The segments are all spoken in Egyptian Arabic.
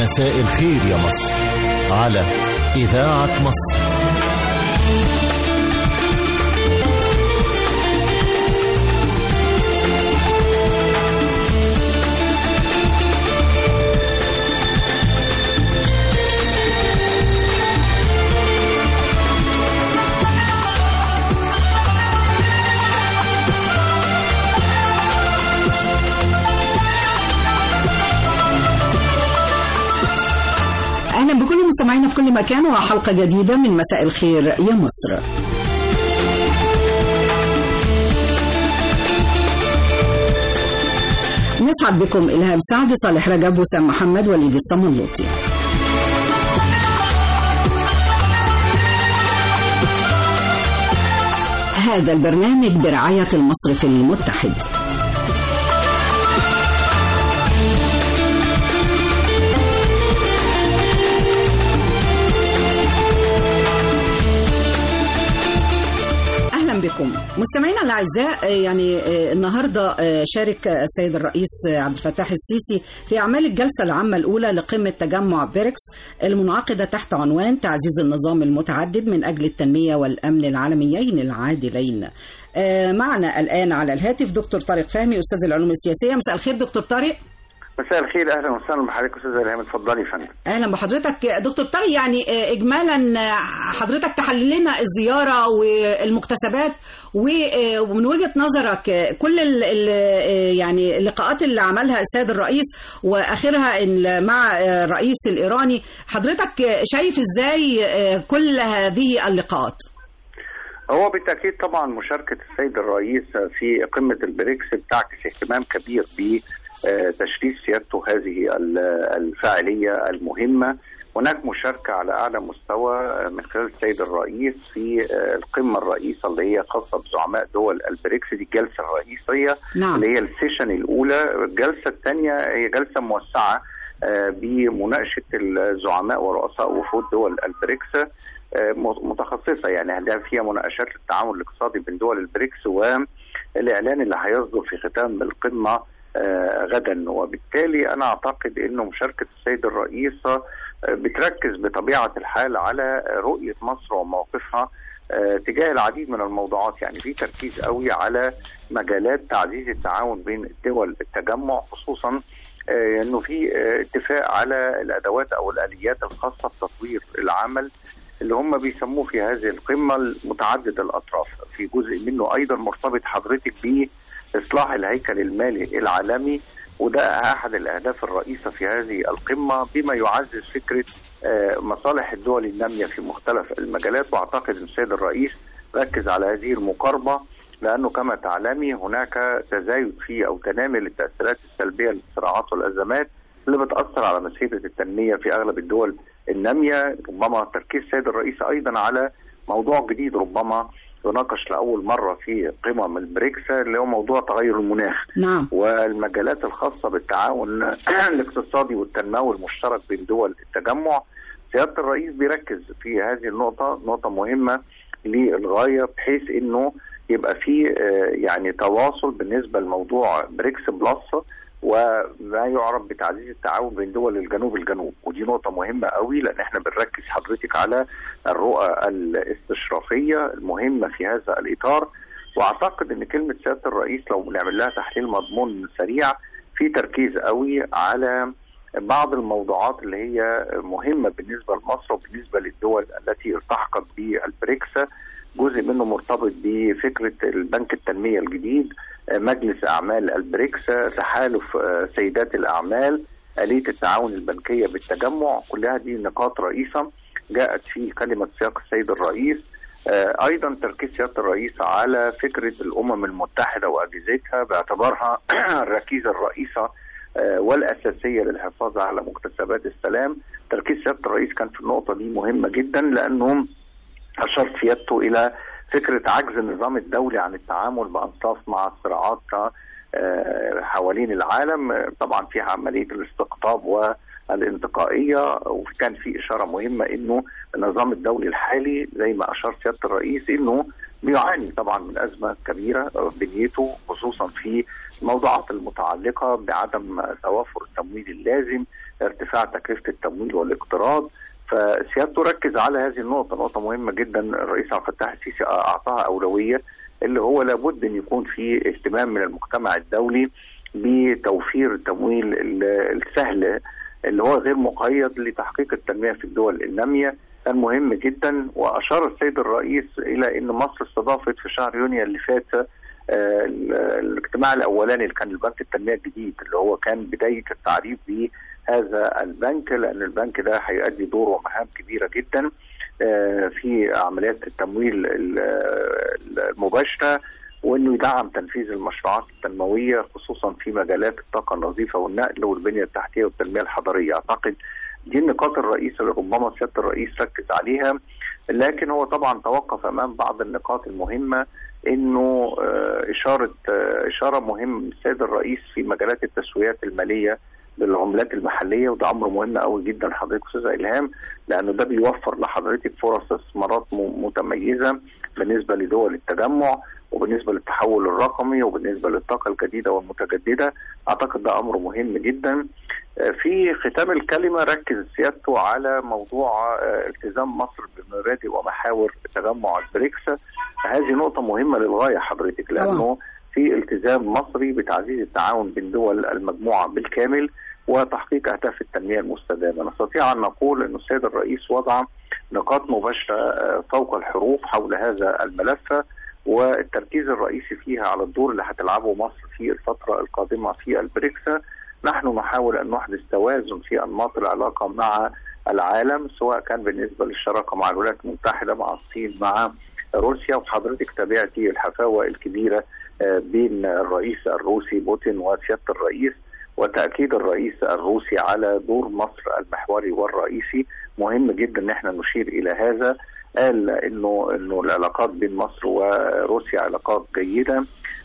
مساء الخير يا مصر على إذاعة مصر اهلا بكل مستمعينا في كل مكان وحلقه جديده من مساء الخير يا مصر نسعد بكم إلهام سعد صالح رجب وسام محمد وليد الصملوطي هذا البرنامج برعاية المصرف المتحد اهلا بكم مستمعينا الاعزاء يعني النهارده شارك السيد الرئيس عبد الفتاح السيسي في اعمال الجلسه العامه الاولى لقمه تجمع بيركس المنعقده تحت عنوان تعزيز النظام المتعدد من اجل التنميه والامن العالميين العادلين. معنا الان على الهاتف دكتور طارق فهمي استاذ العلوم السياسيه مساء الخير دكتور طارق. مساء الخير اهلا وسهلا بحضرتك استاذ الهام اتفضلي يا فندم اهلا بحضرتك دكتور طارق يعني اجمالا حضرتك تحلل لنا الزياره والمكتسبات ومن وجهه نظرك كل ال ال يعني اللقاءات اللي عملها السيد الرئيس واخرها مع الرئيس الايراني حضرتك شايف ازاي كل هذه اللقاءات؟ هو بالتاكيد طبعا مشاركه السيد الرئيس في قمه البريكس بتعكس اهتمام كبير ب تشريف سيادته هذه الفاعلية المهمة هناك مشاركة على أعلى مستوى من خلال السيد الرئيس في القمة الرئيسة اللي هي خاصة بزعماء دول البريكس دي الجلسة الرئيسية نعم. اللي هي السيشن الأولى الجلسة الثانية هي جلسة موسعة بمناقشة الزعماء ورؤساء وفود دول البريكس متخصصة يعني هل فيها مناقشات للتعاون الاقتصادي بين دول البريكس والإعلان اللي هيصدر في ختام القمة آه غدا وبالتالي انا اعتقد انه مشاركه السيد الرئيس بتركز بطبيعه الحال على رؤيه مصر وموقفها آه تجاه العديد من الموضوعات يعني في تركيز قوي على مجالات تعزيز التعاون بين الدول التجمع خصوصا آه انه في اتفاق على الادوات او الاليات الخاصه بتطوير العمل اللي هم بيسموه في هذه القمه متعدد الاطراف في جزء منه ايضا مرتبط حضرتك ب اصلاح الهيكل المالي العالمي وده احد الاهداف الرئيسه في هذه القمه بما يعزز فكره مصالح الدول الناميه في مختلف المجالات واعتقد ان السيد الرئيس ركز على هذه المقاربه لانه كما تعلمي هناك تزايد في او تنامي للتاثيرات السلبيه للصراعات والازمات اللي بتاثر على مسيره التنميه في اغلب الدول الناميه ربما تركيز السيد الرئيس ايضا على موضوع جديد ربما يناقش لاول مره في قمم البريكس اللي هو موضوع تغير المناخ نعم. والمجالات الخاصه بالتعاون الاقتصادي والتنموي المشترك بين دول التجمع سياده الرئيس بيركز في هذه النقطه نقطه مهمه للغايه بحيث انه يبقى في يعني تواصل بالنسبه لموضوع بريكس بلس وما يعرف بتعزيز التعاون بين دول الجنوب الجنوب ودي نقطة مهمة قوي لأن احنا بنركز حضرتك على الرؤى الاستشرافية المهمة في هذا الإطار وأعتقد أن كلمة سيادة الرئيس لو بنعمل لها تحليل مضمون سريع في تركيز قوي على بعض الموضوعات اللي هي مهمة بالنسبة لمصر وبالنسبة للدول التي التحقت بالبريكس جزء منه مرتبط بفكرة البنك التنمية الجديد مجلس أعمال البريكس تحالف سيدات الأعمال آلية التعاون البنكية بالتجمع كلها دي نقاط رئيسة جاءت في كلمة سياق السيد الرئيس أيضا تركيز سيادة الرئيس على فكرة الأمم المتحدة وأجهزتها باعتبارها الركيزة الرئيسة والأساسية للحفاظ على مكتسبات السلام تركيز سيادة الرئيس كان في النقطة دي مهمة جدا لأنهم أشار سيادته إلى فكرة عجز النظام الدولي عن التعامل بأنصاف مع الصراعات حوالين العالم طبعا في عملية الاستقطاب والانتقائية وكان في إشارة مهمة إنه النظام الدولي الحالي زي ما أشار سيادة الرئيس إنه بيعاني طبعا من أزمة كبيرة بنيته خصوصا في الموضوعات المتعلقه بعدم توافر التمويل اللازم ارتفاع تكلفه التمويل والاقتراض فسيادته ركز على هذه النقطه نقطه مهمه جدا الرئيس عبد الفتاح السيسي اعطاها اولويه اللي هو لابد ان يكون في اهتمام من المجتمع الدولي بتوفير التمويل السهل اللي هو غير مقيد لتحقيق التنميه في الدول الناميه كان مهم جدا واشار السيد الرئيس الى ان مصر استضافت في شهر يونيو اللي فات الاجتماع الاولاني اللي كان البنك التنميه الجديد اللي هو كان بدايه التعريف بهذا البنك لان البنك ده هيؤدي دور ومهام كبيره جدا في عمليات التمويل المباشره وانه يدعم تنفيذ المشروعات التنمويه خصوصا في مجالات الطاقه النظيفه والنقل والبنيه التحتيه والتنميه الحضريه اعتقد دي النقاط الرئيسيه اللي ربما سياده الرئيس ركز عليها لكن هو طبعا توقف امام بعض النقاط المهمه انه اشاره اشاره مهم السيد الرئيس في مجالات التسويات الماليه للعملات المحليه وده امر مهم قوي جدا حضرتك استاذه الهام لانه ده بيوفر لحضرتك فرص استثمارات متميزه بالنسبه لدول التجمع وبالنسبه للتحول الرقمي وبالنسبه للطاقه الجديده والمتجدده اعتقد ده امر مهم جدا في ختام الكلمه ركز سيادته على موضوع التزام مصر بمبادئ ومحاور تجمع البريكس هذه نقطه مهمه للغايه حضرتك لانه في التزام مصري بتعزيز التعاون بين دول المجموعه بالكامل وتحقيق اهداف التنميه المستدامه، نستطيع ان نقول ان السيد الرئيس وضع نقاط مباشره فوق الحروف حول هذا الملف والتركيز الرئيسي فيها على الدور اللي هتلعبه مصر في الفتره القادمه في البريكس نحن نحاول ان نحدث توازن في انماط العلاقه مع العالم سواء كان بالنسبه للشراكه مع الولايات المتحده مع الصين مع روسيا وحضرتك تابعتي الحفاوه الكبيره بين الرئيس الروسي بوتين وسياده الرئيس وتاكيد الرئيس الروسي على دور مصر المحوري والرئيسي مهم جدا ان احنا نشير الى هذا قال انه انه العلاقات بين مصر وروسيا علاقات جيده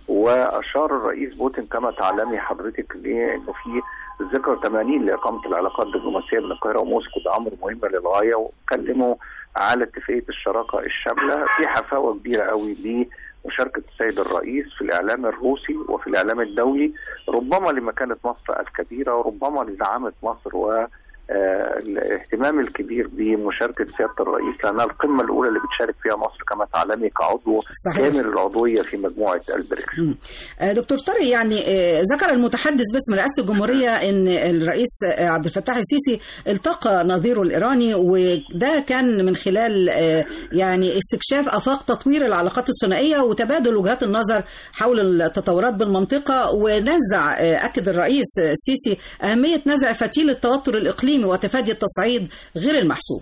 واشار الرئيس بوتين كما تعلمي حضرتك انه في ذكرى 80 لاقامه العلاقات الدبلوماسيه بين القاهره وموسكو ده امر مهم للغايه وكلموا على اتفاقيه الشراكه الشامله في حفاوه كبيره قوي بمشاركه السيد الرئيس في الاعلام الروسي وفي الاعلام الدولي ربما لمكانه مصر الكبيره وربما لزعامه مصر و آه الاهتمام الكبير بمشاركه سياده الرئيس لانها القمه الاولى اللي بتشارك فيها مصر كما تعلمي كعضو كامل العضويه في مجموعه البريكس. آه دكتور طارق يعني آه ذكر المتحدث باسم رئاسه الجمهوريه ان الرئيس عبد الفتاح السيسي التقى نظيره الايراني وده كان من خلال يعني استكشاف افاق تطوير العلاقات الثنائيه وتبادل وجهات النظر حول التطورات بالمنطقه ونزع اكد الرئيس السيسي اهميه نزع فتيل التوتر الاقليمي الإقليمي وتفادي التصعيد غير المحسوب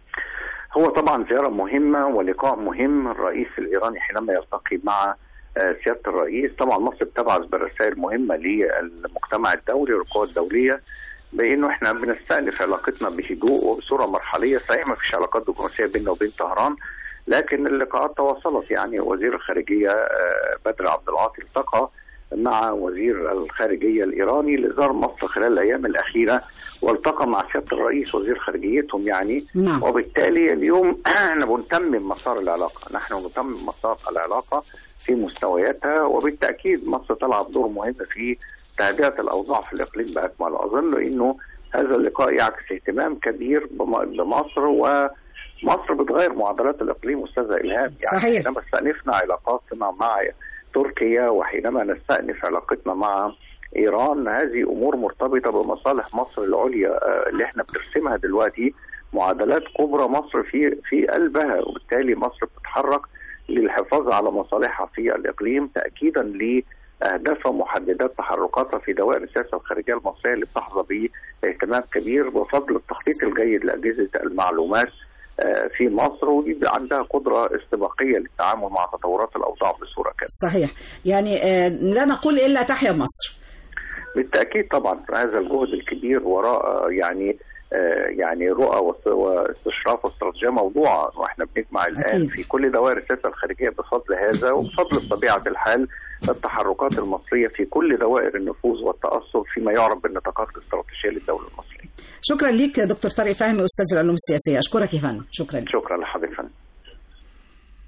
هو طبعا زيارة مهمة ولقاء مهم الرئيس الإيراني حينما يلتقي مع سيادة الرئيس طبعا مصر بتبعث برسائل مهمة للمجتمع الدولي والقوى الدولية بانه احنا بنستأنف علاقتنا بهدوء وبصوره مرحليه صحيح ما فيش علاقات دبلوماسيه بيننا وبين طهران لكن اللقاءات تواصلت يعني وزير الخارجيه بدر عبد العاطي التقى مع وزير الخارجيه الايراني لزار مصر خلال الايام الاخيره والتقى مع سياده الرئيس وزير خارجيتهم يعني نعم. وبالتالي اليوم احنا بنتمم مسار العلاقه نحن نتمم مسار العلاقه في مستوياتها وبالتاكيد مصر تلعب دور مهم في تهدئه الاوضاع في الاقليم باكمل اظن انه هذا اللقاء يعكس اهتمام كبير بمصر ومصر بتغير معادلات الاقليم استاذه الهام يعني صحيح. حينما استأنفنا علاقاتنا مع تركيا وحينما نستأنف علاقتنا مع ايران هذه امور مرتبطه بمصالح مصر العليا اللي احنا بنرسمها دلوقتي معادلات كبرى مصر في في قلبها وبالتالي مصر بتتحرك للحفاظ على مصالحها في الاقليم تاكيدا لاهدافها ومحددات تحركاتها في دوائر السياسه الخارجيه المصريه اللي بتحظى باهتمام كبير بفضل التخطيط الجيد لاجهزه المعلومات في مصر ودي عندها قدرة استباقية للتعامل مع تطورات الأوضاع بصورة كاملة صحيح يعني لا نقول إلا تحيا مصر بالتأكيد طبعا هذا الجهد الكبير وراء يعني يعني رؤى واستشراف واستراتيجيه موضوعه واحنا بنجمع الان أكيد. في كل دوائر السياسه الخارجيه بفضل هذا وبفضل طبيعه الحال التحركات المصريه في كل دوائر النفوذ والتاثر فيما يعرف بالنطاقات الاستراتيجيه للدوله المصريه. شكرا ليك دكتور طارق فهمي استاذ العلوم السياسيه اشكرك يا فندم شكرا لك. شكرا لحضرتك فندم.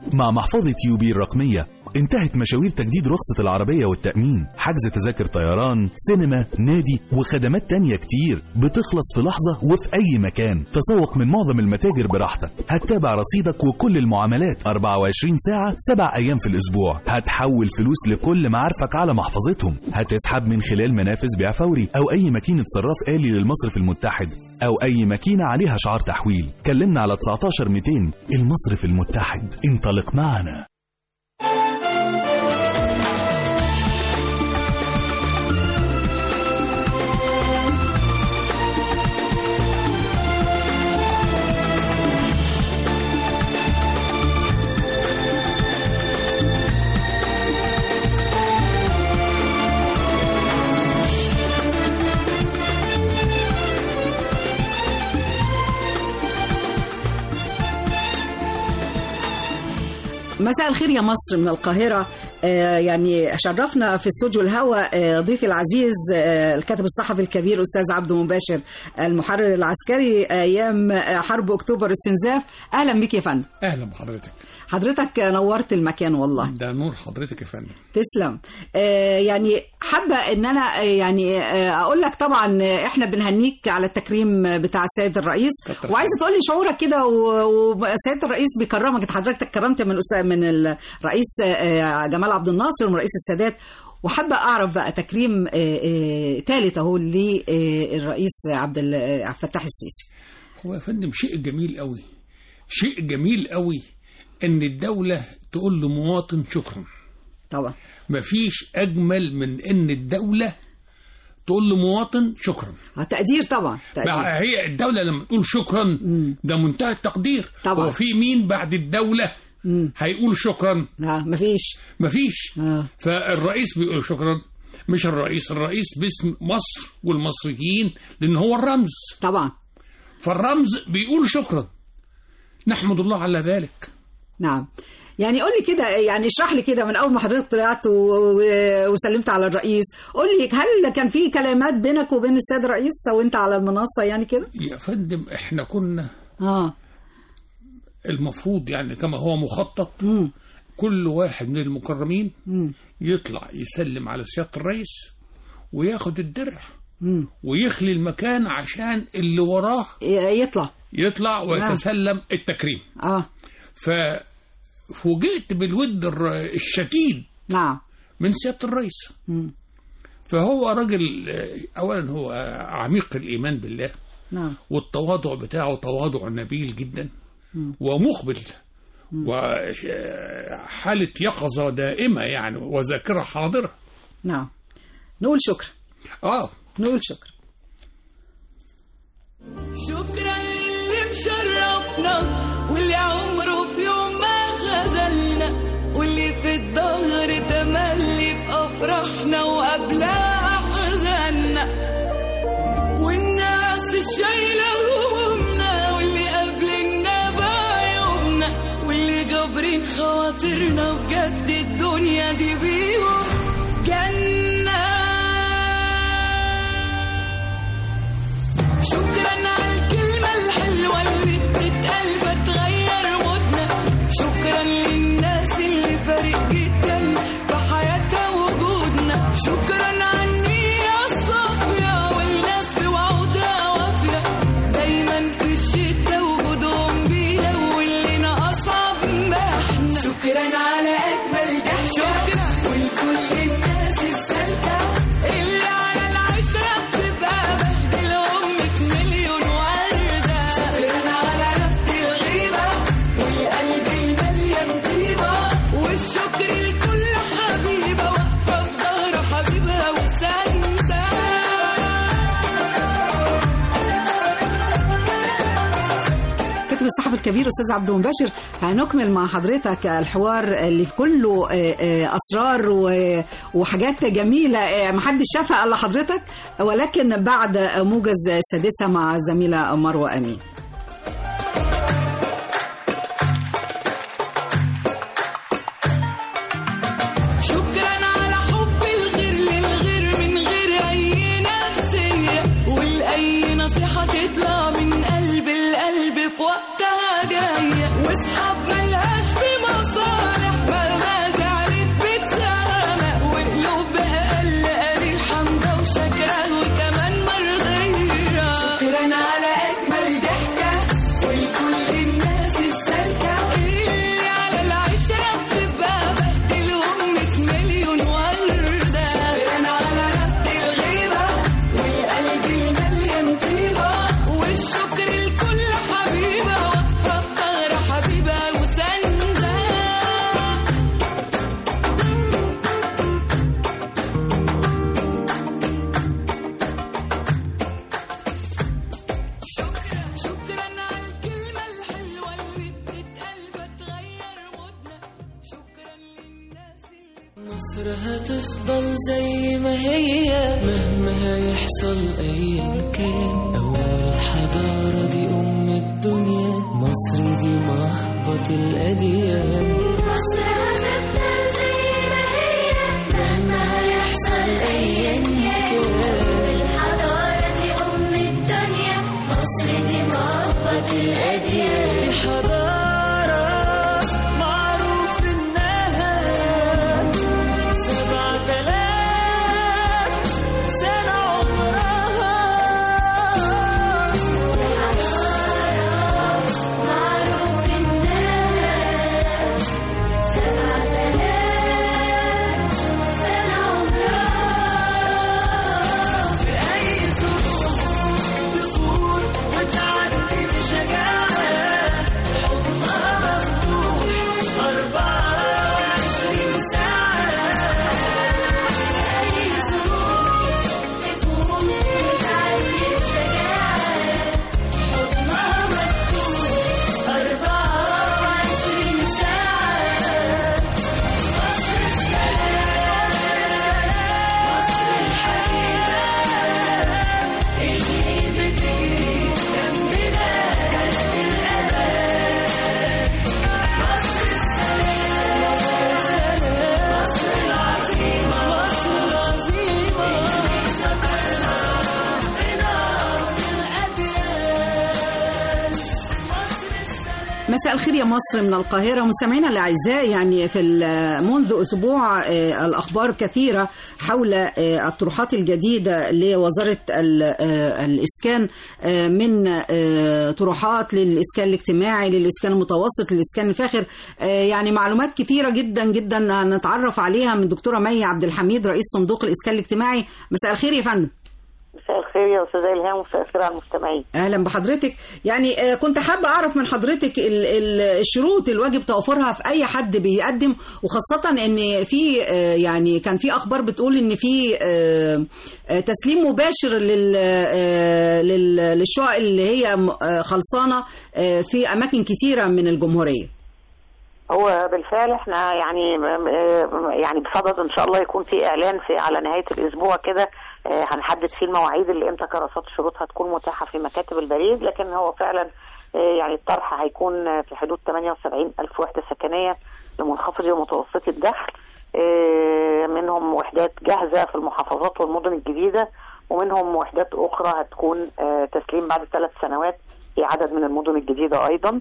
مع محفظة يوبي الرقمية انتهت مشاوير تجديد رخصة العربية والتأمين حجز تذاكر طيران سينما نادي وخدمات تانية كتير بتخلص في لحظة وفي أي مكان تسوق من معظم المتاجر براحتك هتتابع رصيدك وكل المعاملات 24 ساعة 7 أيام في الأسبوع هتحول فلوس لكل معارفك على محفظتهم هتسحب من خلال منافذ بيع فوري أو أي ماكينة صراف آلي للمصرف المتحد أو أي ماكينة عليها شعار تحويل كلمنا على 19 200 المصرف المتحد انطلق معنا مساء الخير يا مصر من القاهرة آه، يعني شرفنا في استوديو الهوا آه، ضيفي العزيز آه، الكاتب الصحفي الكبير أستاذ عبد مباشر المحرر العسكري أيام آه، حرب أكتوبر استنزاف أهلا بك يا فندم اهلا بحضرتك حضرتك نورت المكان والله ده نور حضرتك يا فندم تسلم آه، يعني حابة ان انا آه، يعني آه، اقول لك طبعا آه، احنا بنهنيك على التكريم بتاع السيد الرئيس كتر وعايزة تقول لي شعورك كده و- وسيادة الرئيس بيكرمك حضرتك كرمت من أستاذ- من الرئيس آه، جمال عبد الناصر ومن رئيس السادات وحابة أعرف بقى تكريم ثالث أهو للرئيس عبد ال- آه، عبد الفتاح السيسي هو يا فندم شيء جميل قوي شيء جميل قوي ان الدولة تقول لمواطن شكرا طبعا مفيش اجمل من ان الدولة تقول لمواطن شكرا آه، تقدير طبعا تقدير بقى هي الدولة لما تقول شكرا ده منتهى التقدير طبعا. هو في مين بعد الدولة هيقول شكرا آه مفيش مفيش آه. فالرئيس بيقول شكرا مش الرئيس الرئيس باسم مصر والمصريين لان هو الرمز طبعا فالرمز بيقول شكرا نحمد الله على ذلك نعم يعني قول لي كده يعني اشرح لي كده من اول ما حضرتك طلعت و- و- وسلمت على الرئيس قول لي هل كان في كلمات بينك وبين السيد الرئيس وانت على المنصه يعني كده يا فندم احنا كنا اه المفروض يعني كما هو مخطط امم كل واحد من المكرمين امم يطلع يسلم على سيادة الرئيس وياخد الدرع امم ويخلي المكان عشان اللي وراه يطلع يطلع ويتسلم التكريم اه ففوجئت بالود الر- الشديد نعم من سيادة الرئيس مم. فهو راجل آه، أولا هو عميق الإيمان بالله نعم والتواضع بتاعه تواضع نبيل جدا ومقبل وحالة يقظة دائمة يعني وذاكرة حاضرة نعم نقول شكرا اه نقول شكرا شكرا للي مشرفنا واللي عمره في يوم ما خذلنا واللي في الظهر تملي في افراحنا وقبلها احزاننا والناس الشايله همومنا واللي قابلنا بعيوبنا واللي جابرين خواطرنا بجد الدنيا دي بيهم جنه شكرا على الكلمة الحلوة اللي بتتقال بتغير مودنا شكرا للناس اللي فارق جدا في حياتها وجودنا شكرا على النية الصافية والناس بوعودها وافية دايما في الشدة وجودهم بينا واللي أصعب ما احنا شكرا على أجمل ضحكة شكرا ولكل الناس السالكة اللي على العشرة بتبقى بهدلهم مليون وردة شكرا على رفض الغيبة والقلب المليان طيبة والشكر لكل حبيبة واقفة في ظهر حبيبها وساندة كاتب الصحفي الكبير استاذ عبد المباشر هنكمل مع حضرتك الحوار اللي في كله آه، آه، اسرار و- وحاجات جميله آه، محدش شافها الا حضرتك ولكن بعد موجز السادسه مع زميله مروه امين شكرا على حب الغير للغير من غير اي نفسية والاي نصيحة تطلع من قلب القلب في وقتها جاية واصحاب ملهاش في مصر مصر هتفضل زي ما هي مهما هيحصل ايا كان اول حضارة دي ام الدنيا مصر دي مهبط الاديان مصر هتفضل زي ما هي مهما هيحصل ايا كان الحضارة دي ام الدنيا مصر دي مهبط الاديان حضارة معروف انها سبعة آلاف سنة عمرها معروف إنها سبعة آلاف سنة عمرها في أي ظروف تفوت وتعدي بشجاعة حضنها مفتوح أربعة وعشرين ساعة أي ظروف تفوت وتعدي بشجاعة حضنها مفتوح أربعة وعشرين ساعة مصر السلام مصر الحبيبة اللي بتجري جنبنا للأبد مصر السلام مصر العظيمة مصر العظيمة اللي سافرنا ربنا في الأديان مصر السلام مساء الخير يا مصر من القاهرة مستمعينا الأعزاء يعني في ال- منذ أسبوع آه، الأخبار كثيرة حول آه، الطروحات الجديدة لوزارة ال- آه، الإسكان آه، من آه، طروحات للإسكان الاجتماعي للإسكان المتوسط للإسكان الفاخر آه، يعني معلومات كثيرة جدا جدا هنتعرف عليها من دكتورة مي عبد الحميد رئيس صندوق الإسكان الاجتماعي مساء الخير يا فندم مساء الخير يا استاذه الهام ومساء الخير على المستمعين اهلا بحضرتك يعني آه، كنت حابه اعرف من حضرتك ال- ال- الشروط اللي واجب توفرها في اي حد بيقدم وخاصه ان في آه، يعني كان في اخبار بتقول ان في آه، آه، تسليم مباشر لل- آه، لل- للشقق اللي هي م- آه، خلصانه آه، في اماكن كتيره من الجمهوريه هو بالفعل احنا يعني يعني بصدد ان شاء الله يكون في اعلان في على نهايه الاسبوع كده اه، هنحدد فيه المواعيد اللي امتى كراسات الشروط هتكون متاحه في مكاتب البريد لكن هو فعلا اه، يعني الطرح هيكون في حدود 78 الف وحده سكنيه لمنخفضي ومتوسطي الدخل اه، منهم وحدات جاهزه في المحافظات والمدن الجديده ومنهم وحدات اخرى هتكون اه، تسليم بعد ثلاث سنوات في عدد من المدن الجديده ايضا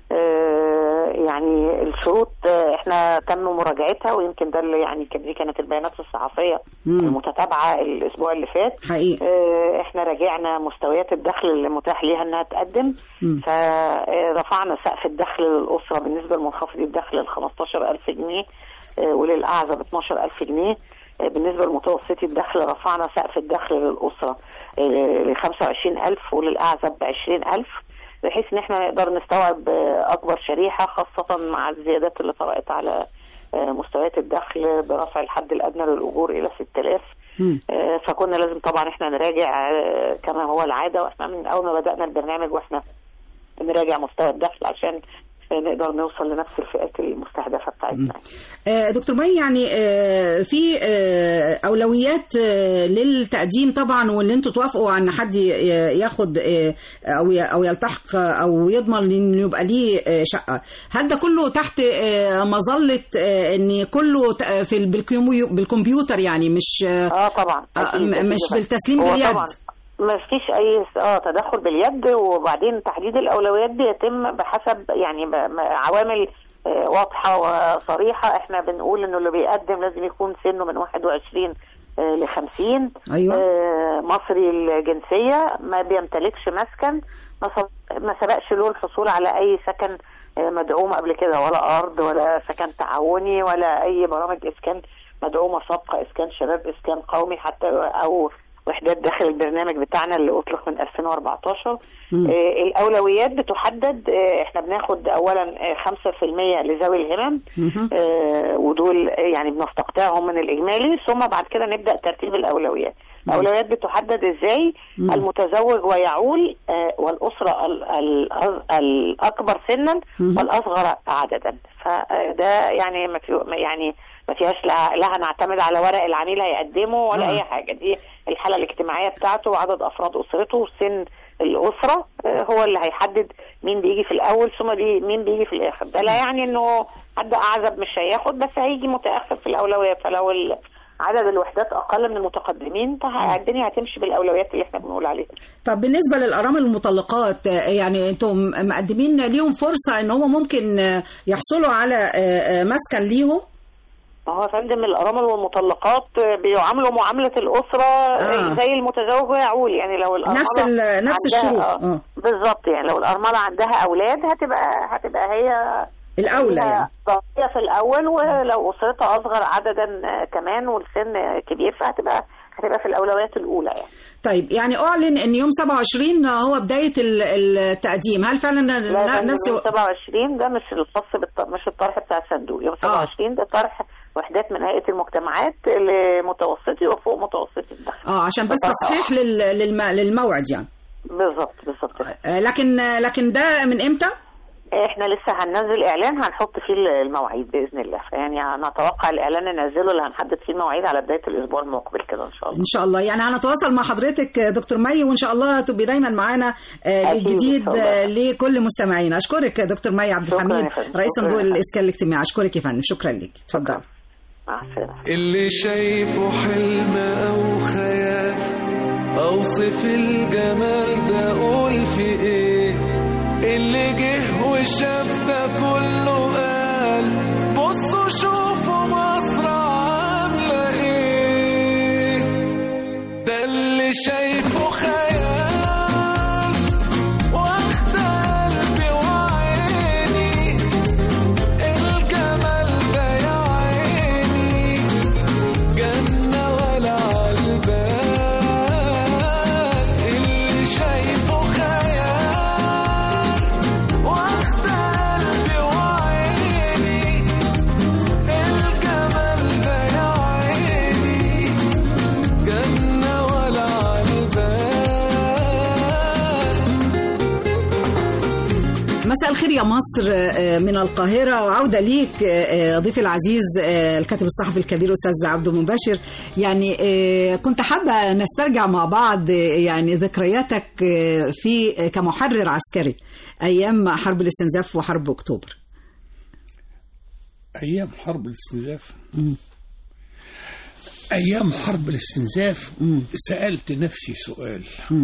آه، يعني الشروط آه، احنا تم مراجعتها ويمكن ده اللي يعني كان- دي كانت البيانات الصحفيه مم. المتتابعه الاسبوع اللي فات حقيقي آه، احنا راجعنا مستويات الدخل اللي متاح ليها انها تقدم مم. فرفعنا سقف الدخل للاسره بالنسبه لمنخفضي الدخل ل 15000 جنيه آه، وللاعزب 12000 جنيه آه، بالنسبه لمتوسطي الدخل رفعنا سقف الدخل للاسره ل 25000 وللاعزب ب 20000 بحيث ان احنا نقدر نستوعب آه، اكبر شريحه خاصه مع الزيادات اللي طرأت على آه، مستويات الدخل برفع الحد الادنى للاجور الى 6000 مم. آه، فكنا لازم طبعا احنا نراجع آه، كما هو العاده واحنا من اول ما بدانا البرنامج واحنا نراجع مستوى الدخل عشان آه، نقدر نوصل لنفس الفئات المستهدفه بتاعتنا آه، دكتور مي يعني آه، في آه، اولويات آه، للتقديم طبعا واللي انتوا توافقوا عن حد ي- ياخد آه، او ي- او يلتحق او يضمن انه يبقى ليه آه، شقه هل ده كله تحت آه، مظله آه، ان كله ت- آه، في ال- بالكمبيو- بالكمبيوتر يعني مش آه، اه طبعا آه، أكيد، م- أكيد مش يا فندم. بالتسليم هو باليد. طبعا ما فيش اي اه تدخل باليد وبعدين تحديد الاولويات بيتم بحسب يعني ب- م- عوامل آه، واضحه وصريحه احنا بنقول انه اللي بيقدم لازم يكون سنه من 21 ل 50 أيوة. آه، مصري الجنسيه ما بيمتلكش مسكن ما سب- ما سبقش له الحصول على اي سكن آه، مدعوم قبل كده ولا ارض ولا سكن تعاوني ولا اي برامج اسكان مدعومه سابقه اسكان شباب اسكان قومي حتى او وحدات داخل البرنامج بتاعنا اللي اطلق من 2014 مم. آه الاولويات بتحدد آه احنا بناخد اولا آه 5% لذوي الهمم مهم. آه ودول يعني بنستقطعهم من الاجمالي ثم بعد كده نبدا ترتيب الاولويات الاولويات بتحدد ازاي مم. المتزوج ويعول آه، والاسره ال- ال- الاكبر سنا مم. والاصغر عددا فده يعني ما في يعني ما فيهاش لا, لا هنعتمد على ورق العميل هيقدمه ولا آه. اي حاجه دي الحاله الاجتماعيه بتاعته وعدد افراد اسرته وسن الاسره آه، هو اللي هيحدد مين بيجي في الاول ثم بي مين بيجي في الاخر ده لا يعني انه حد اعزب مش هياخد بس هيجي متاخر في الاولويات فلو ال- عدد الوحدات اقل من المتقدمين فه- الدنيا هتمشي بالاولويات اللي احنا بنقول عليها طب بالنسبة للأرامل المطلقات آه، يعني أنتم مقدمين ليهم فرصة إن هم ممكن آه، يحصلوا على آه، آه، مسكن ليهم ما هو يا فندم الارامل والمطلقات بيعاملوا معامله الاسره آه. زي المتزوج ويعول يعني لو الارمله نفس ال- نفس عندها- الشروط. آه. آه. بالظبط يعني لو الارمله عندها اولاد هتبقى هتبقى هي الأولى هي يعني ضحية في الاول ولو اسرتها اصغر عددا آه، كمان والسن آه، كبير فهتبقى هتبقى في الاولويات الاولى يعني طيب يعني أعلن إن يوم 27 هو بداية ال- التقديم هل فعلا لا ده نفس يوم 27 ده مش الخاص بالط... مش الطرح بتاع الصندوق يوم 27 ده طرح وحدات من هيئه المجتمعات لمتوسطي وفوق متوسطي الدخل اه عشان بس ده تصحيح لل- للم- للموعد يعني بالظبط بالظبط آه، لكن آه، لكن ده من امتى؟ احنا لسه هننزل اعلان هنحط فيه المواعيد باذن الله يعني هنتوقع الاعلان ننزله اللي هنحدد فيه المواعيد على بدايه الاسبوع المقبل كده ان شاء الله ان شاء الله يعني هنتواصل مع حضرتك آه، دكتور مي وان شاء الله تبقي دايما معانا آه، أكيد إن للجديد شاء الله. آه، لكل مستمعينا اشكرك يا دكتور مي عبد شكراً الحميد يا فندم. رئيس شكراً صندوق يا فندم. الاسكان الاجتماعي اشكرك يا فندم شكرا لك اتفضل مع السلامه اللي شايفه حلم أو خيال أوصف الجمال ده أقول في إيه اللي جه وشاف ده كله قال بصوا شوفوا مصر عاملة إيه ده اللي شايفه خيال واخد قلبي وعيني الجمال ده يا عيني جنة ولا عالبال اللي شايفه خيال واخد قلبي وعيني الجمال ده يا عيني جنة ولا عالبال مساء الخير يا مصر آه، من القاهرة وعودة ليك آه، ضيفي العزيز آه، الكاتب الصحفي الكبير أستاذ عبده مباشر يعني آه، كنت حابة نسترجع مع بعض آه، يعني ذكرياتك آه، في آه، كمحرر عسكري أيام حرب الاستنزاف وحرب أكتوبر ايام حرب الاستنزاف ايام حرب الاستنزاف سالت نفسي سؤال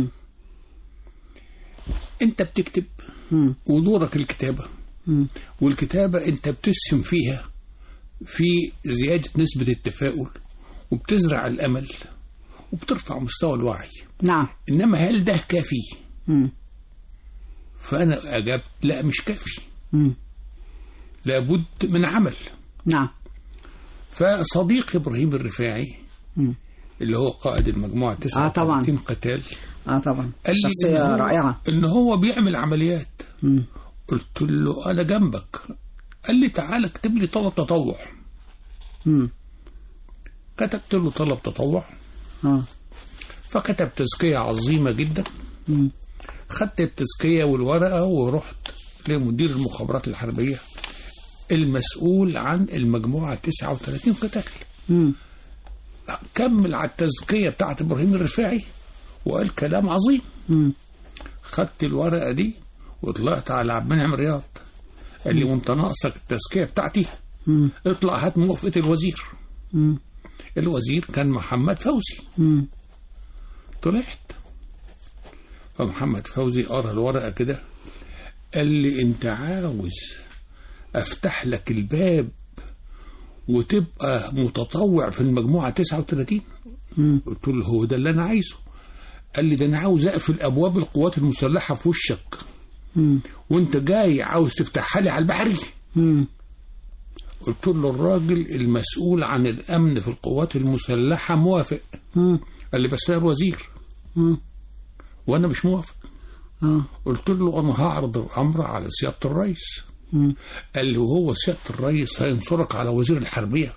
انت بتكتب ودورك الكتابه والكتابه انت بتسهم فيها في زياده نسبه التفاؤل وبتزرع الامل وبترفع مستوى الوعي نعم انما هل ده كافي مم. فانا اجبت لا مش كافي مم. لابد من عمل نعم فصديق ابراهيم الرفاعي مم. اللي هو قائد المجموعه 39 قتال اه طبعا قال لي شخصية إن هو- رائعة ان هو بيعمل عمليات مم. قلت له انا جنبك قال لي تعالى اكتب لي طلب تطوع مم. كتبت له طلب تطوع اه فكتب تزكية عظيمة جدا مم. خدت التزكية والورقة ورحت لمدير المخابرات الحربية المسؤول عن المجموعة 39 قتال مم. كمل على التزكية بتاعت إبراهيم الرفاعي وقال كلام عظيم مم. خدت الورقة دي وطلعت على عبد المنعم رياض قال لي وانت ناقصك التزكية بتاعتي مم. اطلع هات موافقة الوزير مم. الوزير كان محمد فوزي مم. طلعت فمحمد فوزي قرا الورقة كده قال لي انت عاوز افتح لك الباب وتبقى متطوع في المجموعة 39 قلت له هو ده اللي انا عايزه قال لي ده انا عاوز اقفل ابواب القوات المسلحة في وشك مم. وانت جاي عاوز تفتحها لي على البحري مم. قلت له الراجل المسؤول عن الامن في القوات المسلحة موافق مم. قال لي بس انا الوزير مم. وانا مش موافق اه قلت له انا هعرض الامر على سياده الرئيس مم. قال لي وهو سياده الرئيس هينصرك على وزير الحربيه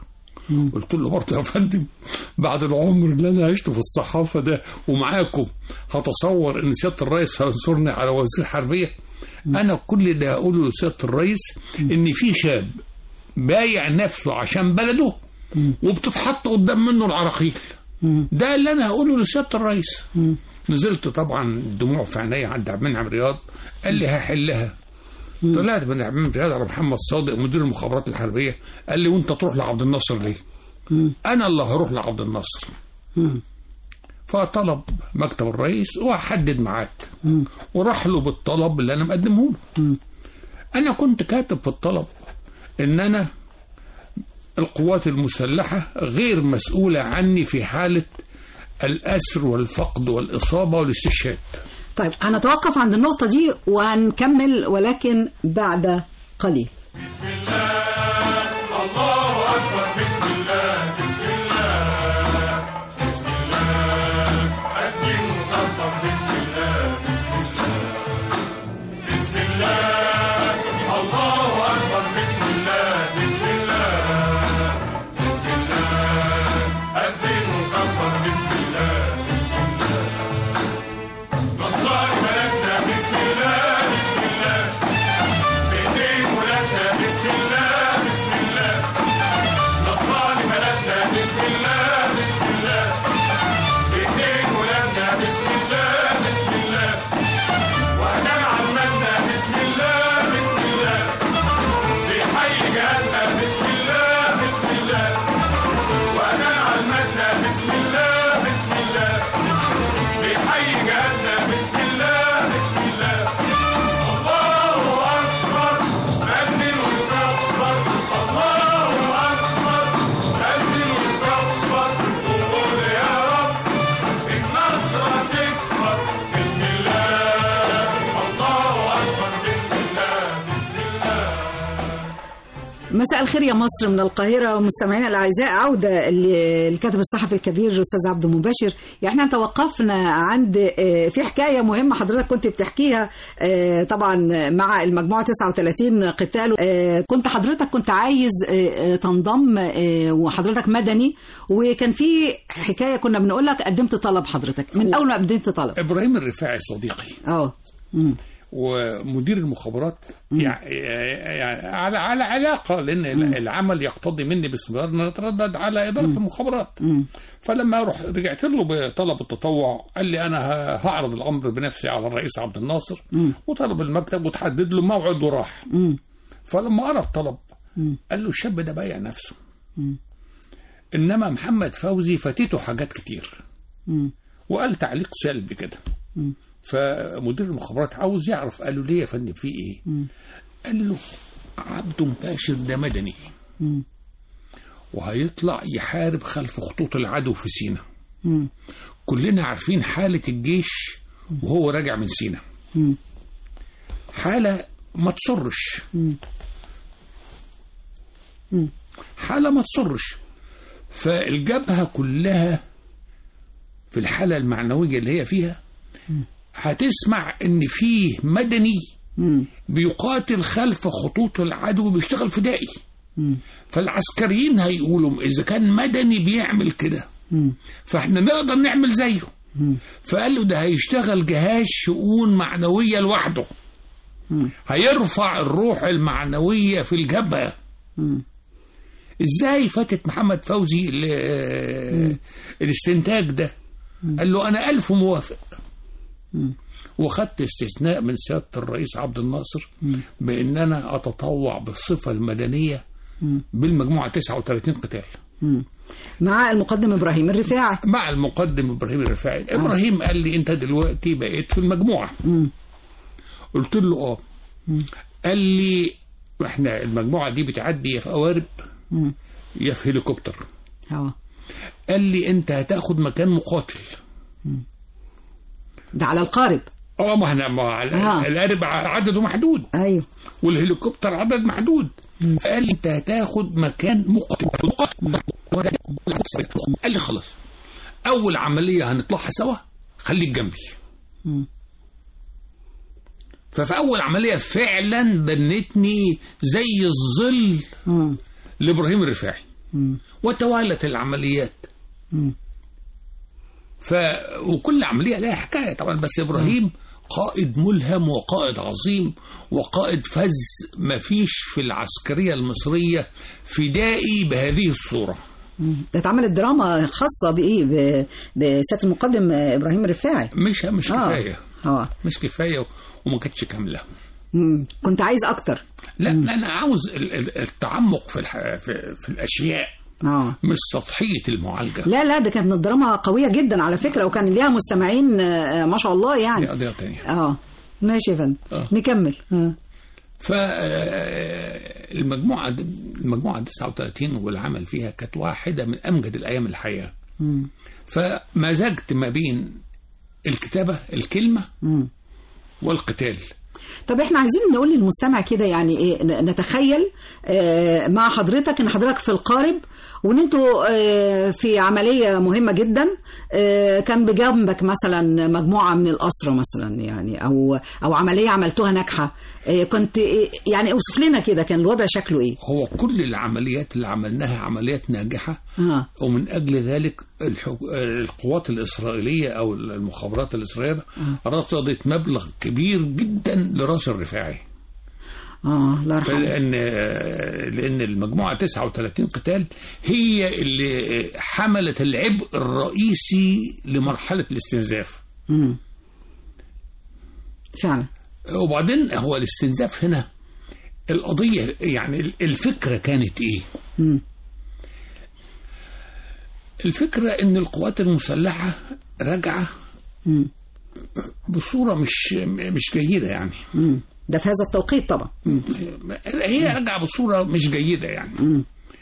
قلت له برضه يا فندم بعد العمر اللي انا عشته في الصحافه ده ومعاكم هتصور ان سياده الرئيس هينصرني على وزير حربيه انا كل اللي هقوله لسياده الرئيس ان في شاب بايع نفسه عشان بلده وبتتحط قدام منه العراقيل ده اللي انا هقوله لسياده الرئيس نزلت طبعا دموع في عينيا عند عبد المنعم رياض قال لي هحلها طلعت من عبد المنعم رياض على محمد صادق مدير المخابرات الحربيه قال لي وانت تروح لعبد الناصر ليه؟ انا اللي هروح لعبد الناصر فطلب مكتب الرئيس وحدد ميعاد وراح له بالطلب اللي انا مقدمه له انا كنت كاتب في الطلب ان انا القوات المسلحه غير مسؤوله عني في حاله الاسر والفقد والاصابه والاستشهاد طيب هنتوقف عند النقطة دي وهنكمل ولكن بعد قليل الله أكبر بسم الله بسم الله بسم الله أسجد مطبق بسم الله بسم الله بسم الله الله أكبر بسم الله بسم الله بسم الله أسجد مطبق بسم الله بسم الله نصار بلدنا بسم الله بسم الله بإيدين ولادنا بسم الله بسم الله نصراني بلدنا بسم الله بسم الله بإيدين ولادنا بسم الله بسم الله وأدام عمتنا بسم الله بسم الله بحي جهاتنا بسم الله بسم الله وأدام عمتنا بسم الله بسم الله بحي جهاتنا بسم الله بسم الله الله أكبر أذن ويكبر الله أكبر أذن ويكبر وقول يا رب النصر تكبر بسم الله الله أكبر بسم الله بسم الله مساء الخير يا مصر من القاهرة مستمعينا الأعزاء عودة للكاتب الصحفي الكبير الأستاذ عبد مباشر يعني احنا توقفنا عند آه، في حكاية مهمة حضرتك كنت بتحكيها آه، طبعا مع المجموعة 39 قتال آه، كنت حضرتك كنت عايز آه، آه، تنضم آه، وحضرتك مدني وكان في حكاية كنا بنقول لك قدمت طلب حضرتك من أول ما قدمت طلب ابراهيم الرفاعي صديقي اه مم. ومدير المخابرات يع- يعني على على علاقه لان العمل يقتضي مني باستمرار ان اتردد على اداره المخابرات فلما رح رجعت له بطلب التطوع قال لي انا ه- هعرض الامر بنفسي على الرئيس عبد الناصر وطلب المكتب وتحدد له موعد وراح فلما قرا الطلب قال له الشاب ده بايع نفسه انما محمد فوزي فاتته حاجات كتير وقال تعليق سلبي كده فمدير المخابرات عاوز يعرف قال له ليه يا فندم في ايه قال له عبده مباشر ده مدني وهيطلع يحارب خلف خطوط العدو في سينا كلنا عارفين حالة الجيش وهو راجع من سينا حالة ما تسرش حالة ما تسرش فالجبهة كلها في الحالة المعنوية اللي هي فيها هتسمع ان فيه مدني بيقاتل خلف خطوط العدو بيشتغل فدائي فالعسكريين هيقولوا اذا كان مدني بيعمل كده فاحنا نقدر نعمل زيه فقال له ده هيشتغل جهاز شؤون معنوية لوحده هيرفع الروح المعنوية في الجبهة ازاي فاتت محمد فوزي ال- الاستنتاج ده قال له انا ألف موافق وخدت استثناء من سيادة الرئيس عبد الناصر بأن أنا أتطوع بالصفة المدنية بالمجموعة 39 قتال مع المقدم إبراهيم الرفاعي مع المقدم إبراهيم الرفاعي إبراهيم قال لي أنت دلوقتي بقيت في المجموعة قلت له آه قال لي احنا المجموعة دي بتعدي يا في قوارب يا في هليكوبتر اه قال لي أنت هتاخد مكان مقاتل ده على القارب اه ما احنا ما آه. القارب عدده محدود ايوه والهليكوبتر عدد محدود فقال لي انت هتاخد مكان مقاتل قال لي خلاص اول عمليه هنطلعها سوا خليك جنبي ففي اول عمليه فعلا بنتني زي الظل مم. لابراهيم الرفاعي وتوالت العمليات ف وكل عمليه لها حكايه طبعا بس ابراهيم قائد ملهم وقائد عظيم وقائد فز ما فيش في العسكريه المصريه فدائي بهذه الصوره ده اتعملت دراما خاصه بايه ب- بسياده المقدم ابراهيم الرفاعي مش مش آه. كفايه اه مش كفايه وما كانتش كامله مم. كنت عايز اكتر لا لا انا عاوز ال- ال- التعمق في, الح... في في الاشياء اه مش سطحيه المعالجه لا لا ده كانت الدراما قوية جدا على فكرة وكان ليها مستمعين آه، ما شاء الله دي يعني قضيه ثانيه اه ماشي يا فندم آه. نكمل آه. فالمجموعه المجموعه 39 والعمل فيها كانت واحده من امجد الايام الحياه مم. فمزجت ما بين الكتابه الكلمه مم. والقتال طب احنا عايزين نقول للمستمع كده يعني ايه ن- نتخيل آه، مع حضرتك ان حضرتك في القارب وان انتوا آه، في عمليه مهمه جدا آه، كان بجنبك مثلا مجموعه من الاسرى مثلا يعني او او عمليه عملتوها ناجحه آه، كنت إيه- يعني اوصف لنا كده كان الوضع شكله ايه؟ هو كل العمليات اللي عملناها عمليات ناجحه اه ومن أجل ذلك الحك... القوات الإسرائيلية أو المخابرات الإسرائيلية رصدت مبلغ كبير جدا لراس الرفاعي اه الله يرحمه لأن لأن المجموعة 39 قتال هي اللي حملت العبء الرئيسي لمرحلة الاستنزاف مم. فعلا وبعدين هو الاستنزاف هنا القضية يعني الفكرة كانت إيه؟ مم. الفكرة إن القوات المسلحة راجعة مم. بصورة مش مش جيدة يعني مم. ده في هذا التوقيت طبعا مم. هي راجعة بصورة مش جيدة يعني مم.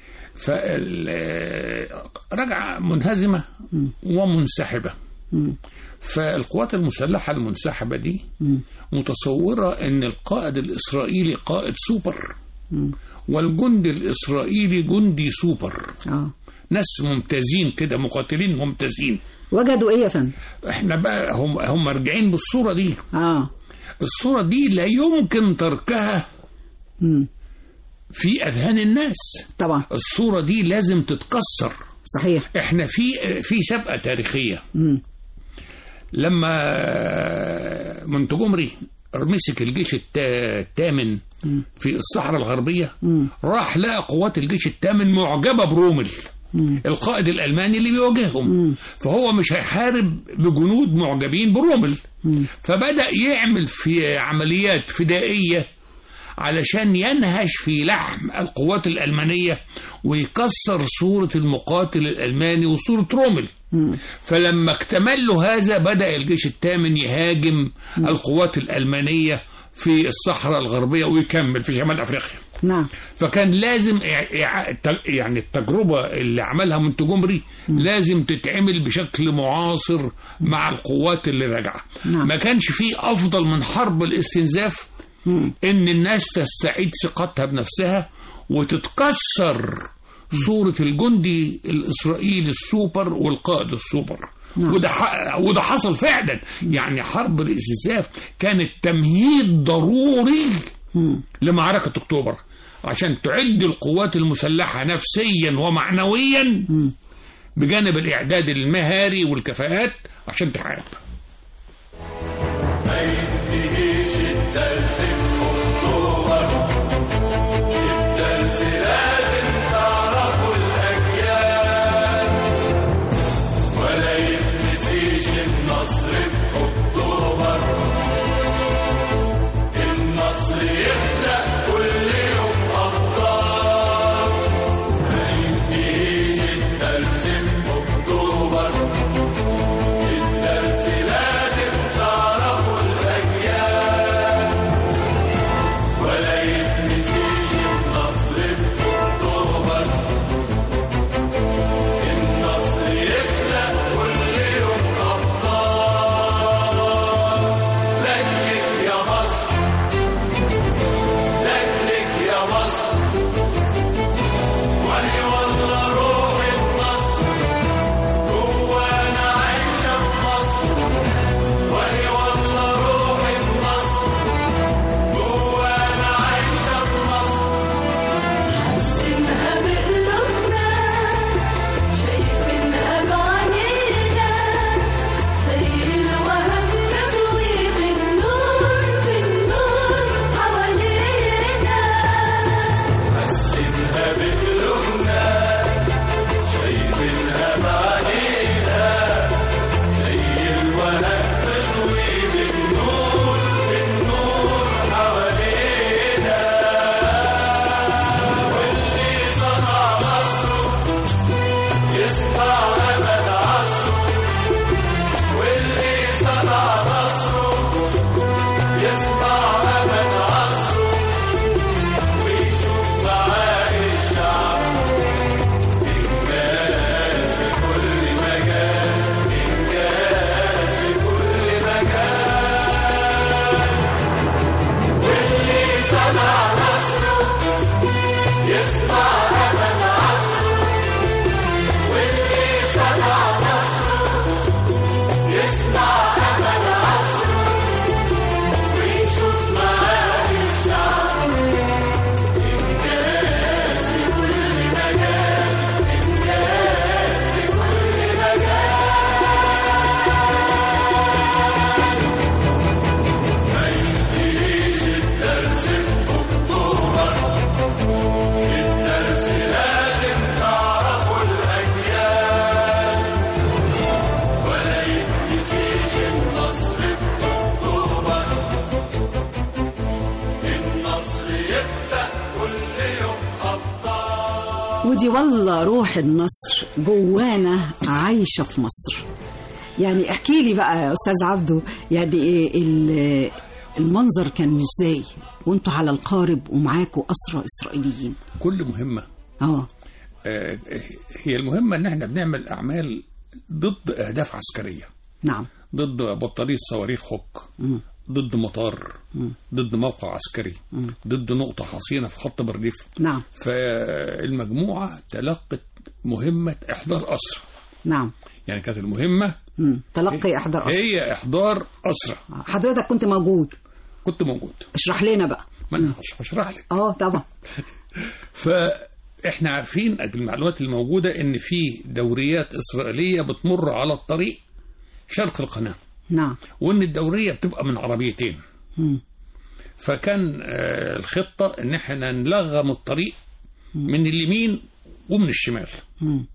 فرجعة منهزمة ومنسحبة مم. فالقوات المسلحة المنسحبة دي متصورة ان القائد الاسرائيلي قائد سوبر والجندي الاسرائيلي جندي سوبر اه ناس ممتازين كده مقاتلين ممتازين وجدوا ايه يا فندم؟ احنا بقى هم هم راجعين بالصورة دي اه الصورة دي لا يمكن تركها مم. في اذهان الناس طبعا الصورة دي لازم تتكسر صحيح احنا في في سابقة تاريخية مم. لما منتجمري مسك الجيش التا- الثامن في الصحراء الغربية راح لقى قوات الجيش الثامن معجبة برومل القائد الألماني اللي بيواجههم فهو مش هيحارب بجنود معجبين برومل فبدأ يعمل في عمليات فدائية علشان ينهش في لحم القوات الألمانية ويكسر صورة المقاتل الألماني وصورة رومل فلما اكتمل له هذا بدأ الجيش الثامن يهاجم القوات الألمانية في الصحراء الغربية ويكمل في شمال أفريقيا نعم فكان لازم إع- إع- يعني التجربة اللي عملها منتجمري لازم تتعمل بشكل معاصر مع القوات اللي راجعة نعم. ما كانش فيه أفضل من حرب الاستنزاف إن الناس تستعيد ثقتها بنفسها وتتكسر صورة الجندي الإسرائيلي السوبر والقائد السوبر نعم. وده ح- وده حصل فعلا يعني حرب الاستنزاف كانت تمهيد ضروري لمعركة أكتوبر عشان تعد القوات المسلحة نفسيا ومعنويا بجانب الإعداد المهاري والكفاءات عشان تحارب ما ينتهيش الدرس في اكتوبر الدرس لازم تعرفه الاجيال ولا يتنسيش النصر في اكتوبر النصر يخلق كل يوم ابطال ما ينتهيش الدرس في اكتوبر الدرس لازم تعرفه الأجيال سيدي والله روح النصر جوانا عايشة في مصر يعني احكي لي بقى يا أستاذ عبده يعني إيه ال- المنظر كان ازاي وانتوا على القارب ومعاكوا أسرى إسرائيليين كل مهمه اه آه، هي المهمه ان احنا بنعمل اعمال ضد اهداف عسكريه نعم ضد بطاريه صواريخ هوك مم. ضد مطار مم. ضد موقع عسكري مم. ضد نقطه حصينه في خط برديف نعم فالمجموعه تلقت مهمه احضار اسرى نعم يعني كانت المهمه مم. تلقي إحضار أسرى هي احضار اسرى حضرتك كنت موجود كنت موجود اشرح لنا بقى ما انا مش هشرح لك اه طبعا فاحنا عارفين المعلومات الموجوده ان في دوريات اسرائيليه بتمر على الطريق شرق القناه نعم وان الدوريه بتبقى من عربيتين مم. فكان آه، الخطه ان احنا نلغم الطريق من اليمين ومن الشمال مم.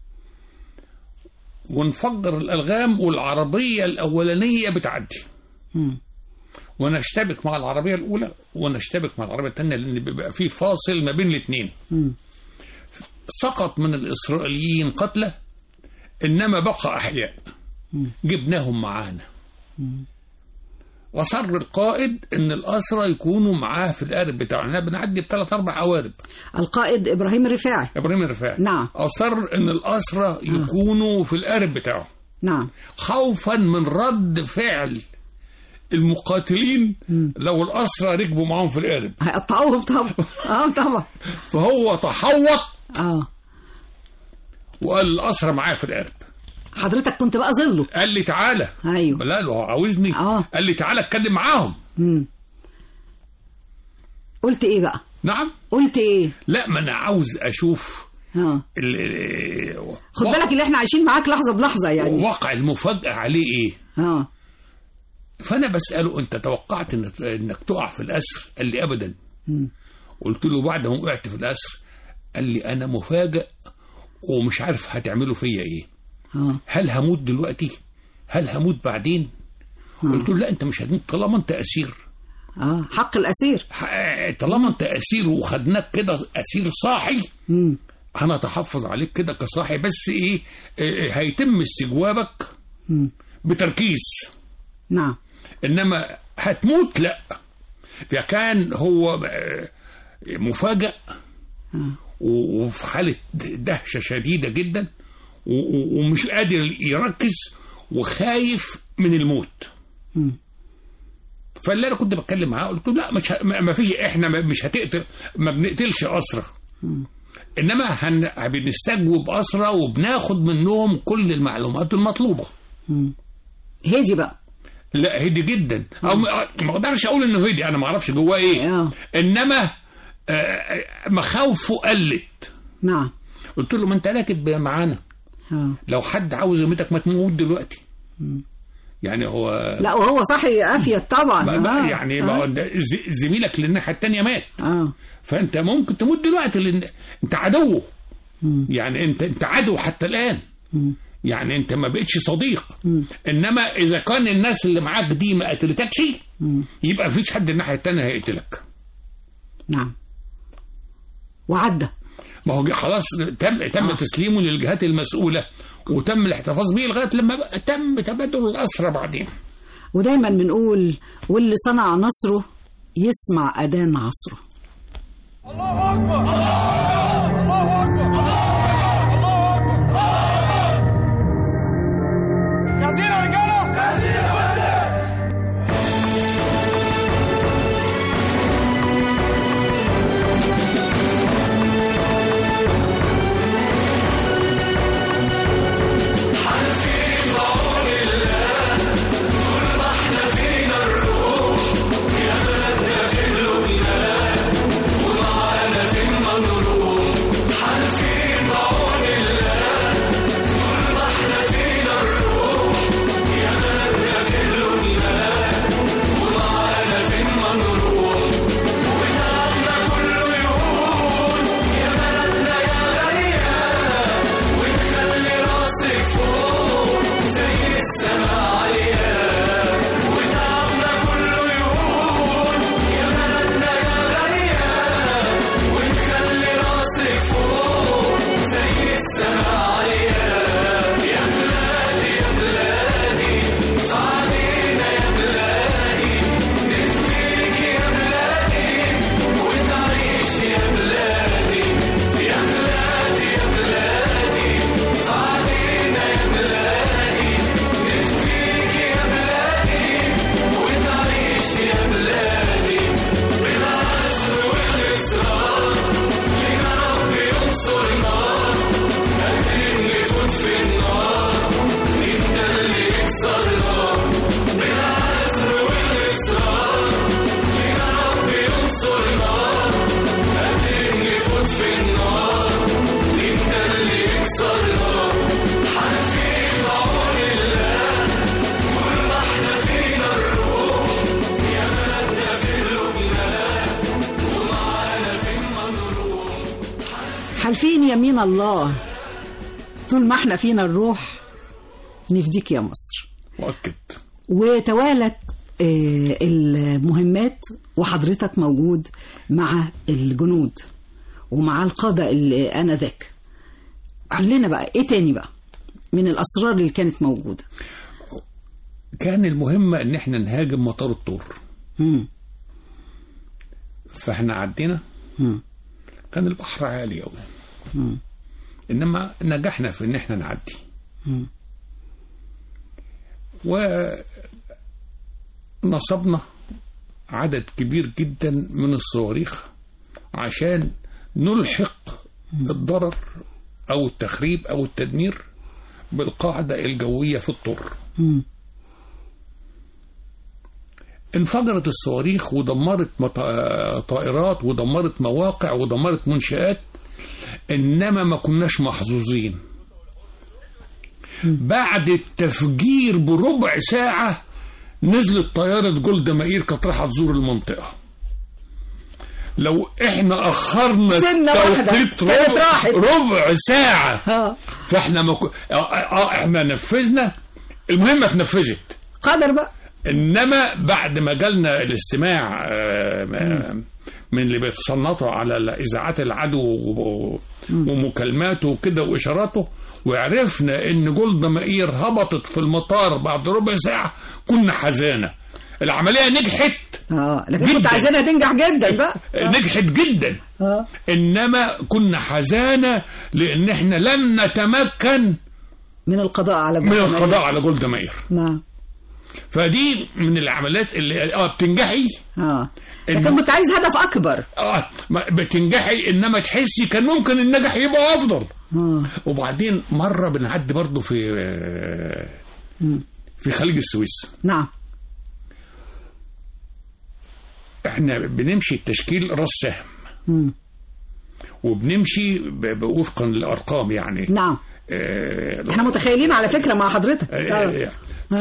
ونفجر الالغام والعربيه الاولانيه بتعدي مم. ونشتبك مع العربيه الاولى ونشتبك مع العربيه الثانيه لان بيبقى في فاصل ما بين الاثنين مم. سقط من الاسرائيليين قتلى انما بقى احياء جبناهم معانا وصر القائد ان الاسرى يكونوا معاه في القارب بتاعه احنا بنعدي بثلاث اربع قوارب القائد إبراهيم الرفاعي ابراهيم الرفاعي نعم. اصر ان الاسرى يكونوا في القارب بتاعه نعم خوفا من رد فعل المقاتلين لو الاسرى ركبوا معاهم في القارب هيقطعوهم طبعا اه طبعا فهو تحوط اه وقال الاسرى معايا في القارب حضرتك كنت بقى ظله قال لي تعالى ايوه لا هو عاوزني آه. قال لي تعالى اتكلم معاهم مم. قلت ايه بقى نعم قلت ايه لا ما انا عاوز اشوف اه ال- ال- خد وقع- بالك اللي احنا عايشين معاك لحظه بلحظه يعني وقع المفاجاه عليه ايه اه فانا بساله انت توقعت انك انك تقع في الاسر قال لي ابدا مم. قلت له بعد ما وقعت في الاسر قال لي انا مفاجئ ومش عارف هتعملوا فيا ايه اه هل هموت دلوقتي هل هموت بعدين قلت له لا انت مش هتموت طالما انت اسير اه حق الاسير ح- طالما انت اسير وخدناك كده اسير صاحي مم. هنتحفظ عليك كده كصاحي بس ايه إيه، هيتم استجوابك مم. بتركيز نعم انما هتموت لا فكان هو آه، مفاجئ آه. و- وفي حالة دهشة شديدة جدا و- و- ومش قادر يركز وخايف من الموت مم. فاللي انا كنت بتكلم معاه قلت له لا مش ه- ما ما فيش احنا ما- مش هتقتل ما بنقتلش اسرى انما هن... بنستجوب اسرى وبناخد منهم كل المعلومات المطلوبه هدي بقى لا هدي جدا او ما ما اقدرش اقول انه هدي انا ما اعرفش جواه ايه اه انما آه، مخاوفه قلت نعم قلت له ما انت راكب معانا اه لو حد عاوز يموتك ما تموت دلوقتي يعني هو لا وهو صحي افيد طبعا ما- ما- آه. يعني ما هو آه. ده ز- زميلك للناحيه الثانيه مات اه فانت ممكن تموت دلوقتي لان انت عدو يعني انت انت عدو حتى الان يعني انت ما بقتش صديق انما اذا كان الناس اللي معاك دي ما قتلتكش يبقى مفيش حد الناحيه الثانيه هيقتلك نعم وعدى ما هو خلاص تم تم آه. تسليمه للجهات المسؤوله وتم الاحتفاظ به لغايه لما بقى تم تبادل الاسرى بعدين ودايما بنقول واللي صنع نصره يسمع اذان عصره الله اكبر الله اكبر الله اكبر جاهزين يا رجاله جاهزين يا فندم معانا فين ما نروح من الله طول ما احنا فينا الروح نفديك يا مصر مؤكد وتوالت آه، المهمات وحضرتك موجود مع الجنود ومع القادة اللي آنذاك قول لنا بقى ايه تاني بقى من الأسرار اللي كانت موجودة كان المهمة ان احنا نهاجم مطار الطور مم. فاحنا عدينا مم. كان البحر عالي قوي مم. انما نجحنا في ان احنا نعدي مم. ونصبنا عدد كبير جدا من الصواريخ عشان نلحق الضرر او التخريب او التدمير بالقاعدة الجوية في الطور مم. انفجرت الصواريخ ودمرت مط- طائرات ودمرت مواقع ودمرت منشآت إنما ما كناش محظوظين بعد التفجير بربع ساعة نزلت طيارة جولدا مائير كانت رايحة تزور المنطقة لو احنا اخرنا سنة واحدة التوقيت كانت ربع, راحت. ربع ساعة اه فاحنا ما كو... اه, اه احنا نفذنا المهمة اتنفذت قدر بقى انما بعد ما جالنا الاستماع آه، آه، من اللي بيتصنطوا على اذاعات العدو و- ومكالماته وكده واشاراته وعرفنا ان جولدا مائير هبطت في المطار بعد ربع ساعه كنا حزانه العمليه نجحت اه لكن كنت جداً. عايزينها تنجح جدا بقى نجحت جدا اه انما كنا حزانه لان احنا لم نتمكن من القضاء على من بحر القضاء على جولدا مائير نعم فدي من العمليات اللي اه بتنجحي اه إن- لكن كنت عايز هدف اكبر اه ما- بتنجحي انما تحسي كان ممكن النجاح يبقى افضل اه وبعدين مره بنعدي برضه في آه، في خليج السويس نعم احنا بنمشي التشكيل راس سهم مم. وبنمشي ب- ب- وفقا للارقام يعني نعم آه، احنا متخيلين على فكرة مع حضرتك آه،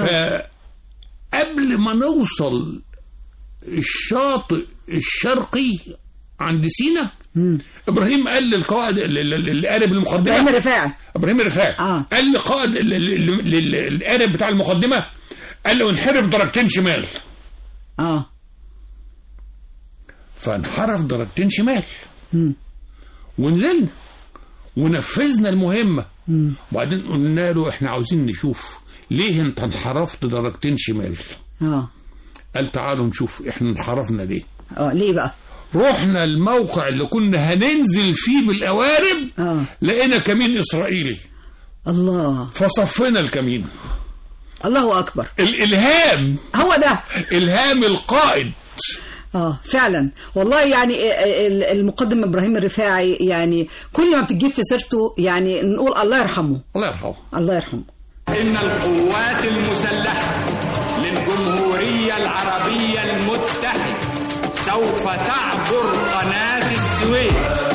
فقبل ما نوصل الشاطئ الشرقي عند سينا مم. ابراهيم قال للقائد ال- ال- ال- القارب المقدمه ابراهيم الرفاعي ابراهيم الرفاعي آه. قال لقائد ال- ال- ال- ال- القارب بتاع المقدمه قال له انحرف درجتين شمال اه فانحرف درجتين شمال مم. ونزلنا ونفذنا المهمه مم. وبعدين قلنا له احنا عاوزين نشوف ليه انت انحرفت درجتين شمال اه قال تعالوا نشوف احنا انحرفنا ليه اه ليه بقى رحنا الموقع اللي كنا هننزل فيه بالقوارب اه لقينا كمين اسرائيلي الله فصفنا الكمين الله اكبر الالهام هو ده الهام القائد اه فعلا والله يعني ال- المقدم ابراهيم الرفاعي يعني كل ما بتجيب في سيرته يعني نقول الله يرحمه الله يرحمه الله يرحمه إن القوات المسلحة للجمهورية العربية المتحدة سوف تعبر قناة السويس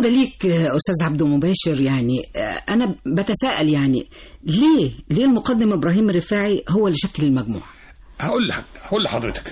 بالنسبة ليك آه، أستاذ عبد مباشر يعني آه، أنا بتساءل يعني ليه ليه المقدم إبراهيم الرفاعي هو اللي شكل المجموعة هقول لك هقول لحضرتك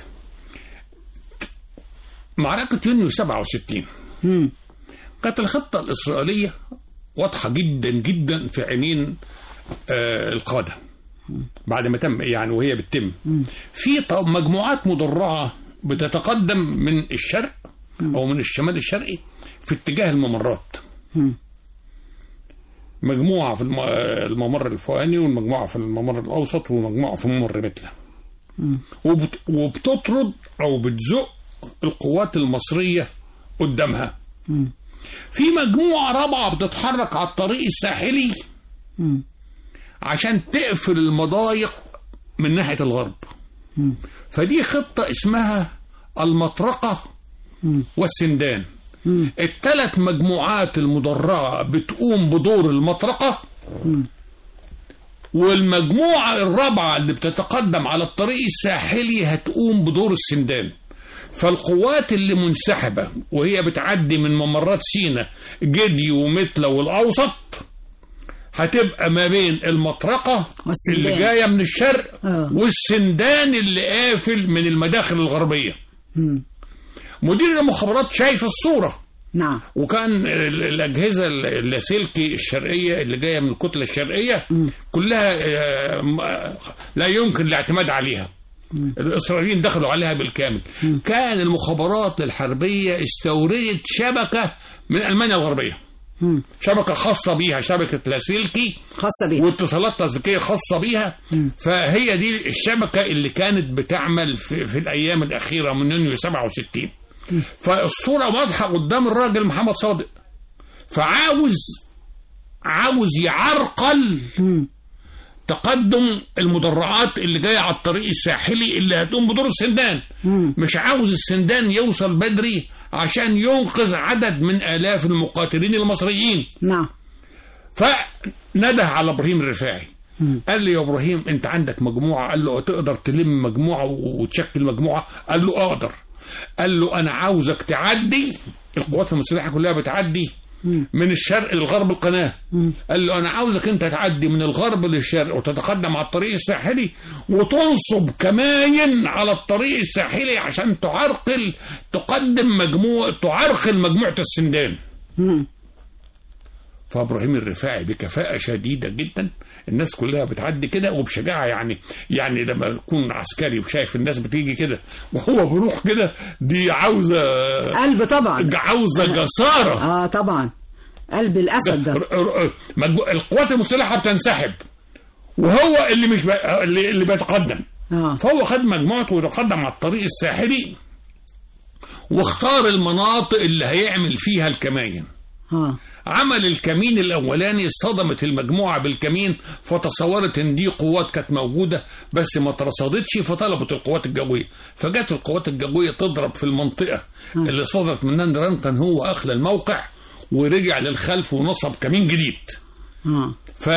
معركة يونيو 67 مم. كانت الخطة الإسرائيلية واضحة جدا جدا في عينين آه القادة بعد ما تم يعني وهي بتتم في ط- مجموعات مدرعة بتتقدم من الشرق أو من الشمال الشرقي في اتجاه الممرات مم. مجموعة في الم- الممر الفوقاني والمجموعة في الممر الأوسط ومجموعة في ممر متلة وبت- وبتطرد أو بتزق القوات المصرية قدامها في مجموعة رابعة بتتحرك على الطريق الساحلي مم. عشان تقفل المضايق من ناحية الغرب فدي خطة اسمها المطرقة والسندان الثلاث مجموعات المدرعة بتقوم بدور المطرقة والمجموعة الرابعة اللي بتتقدم على الطريق الساحلي هتقوم بدور السندان فالقوات اللي منسحبة وهي بتعدي من ممرات سينا جدي ومتلة والأوسط هتبقى ما بين المطرقة والسندان. اللي جاية من الشرق آه. والسندان اللي قافل من المداخل الغربية مم. مدير المخابرات شايف الصورة نعم وكان ال- الأجهزة ال- اللاسلكي الشرقية اللي جاية من الكتلة الشرقية كلها آه، م- لا يمكن الاعتماد عليها الإسرائيليين دخلوا عليها بالكامل كان المخابرات الحربية استوردت شبكة من ألمانيا الغربية مم. شبكة خاصة بيها شبكة لاسلكي خاصة بيه واتصالات تذكية خاصة بيها فهي دي الشبكة اللي كانت بتعمل في, في الأيام الأخيرة من يونيو 67 فالصورة واضحة قدام الراجل محمد صادق فعاوز عاوز يعرقل مم. تقدم المدرعات اللي جاية على الطريق الساحلي اللي هتقوم بدور السندان مم. مش عاوز السندان يوصل بدري عشان ينقذ عدد من آلاف المقاتلين المصريين نعم فنده على ابراهيم الرفاعي قال لي يا ابراهيم انت عندك مجموعه قال له تقدر تلم مجموعه وتشكل مجموعه قال له اقدر قال له انا عاوزك تعدي القوات المسلحه كلها بتعدي من الشرق للغرب القناه قال له انا عاوزك انت تعدي من الغرب للشرق وتتقدم على الطريق الساحلي وتنصب كماين على الطريق الساحلي عشان تعرقل تقدم مجموعه تعرقل مجموعه السندان مم. فابراهيم الرفاعي بكفاءه شديده جدا الناس كلها بتعدي كده وبشجاعه يعني يعني لما يكون عسكري وشايف الناس بتيجي كده وهو بيروح كده دي عاوزه قلب طبعا عاوزه جساره اه طبعا قلب الاسد ده ر- ر- مجمو- القوات المسلحه بتنسحب وهو اللي مش ب... اللي, اللي بيتقدم اه فهو خد مجموعته وتقدم على الطريق الساحلي واختار المناطق اللي هيعمل فيها الكماين اه عمل الكمين الاولاني اصطدمت المجموعه بالكمين فتصورت ان دي قوات كانت موجوده بس ما اترصدتش فطلبت القوات الجويه فجت القوات الجويه تضرب في المنطقه اللي صدرت منها نيران كان هو اخلى الموقع ورجع للخلف ونصب كمين جديد اه ف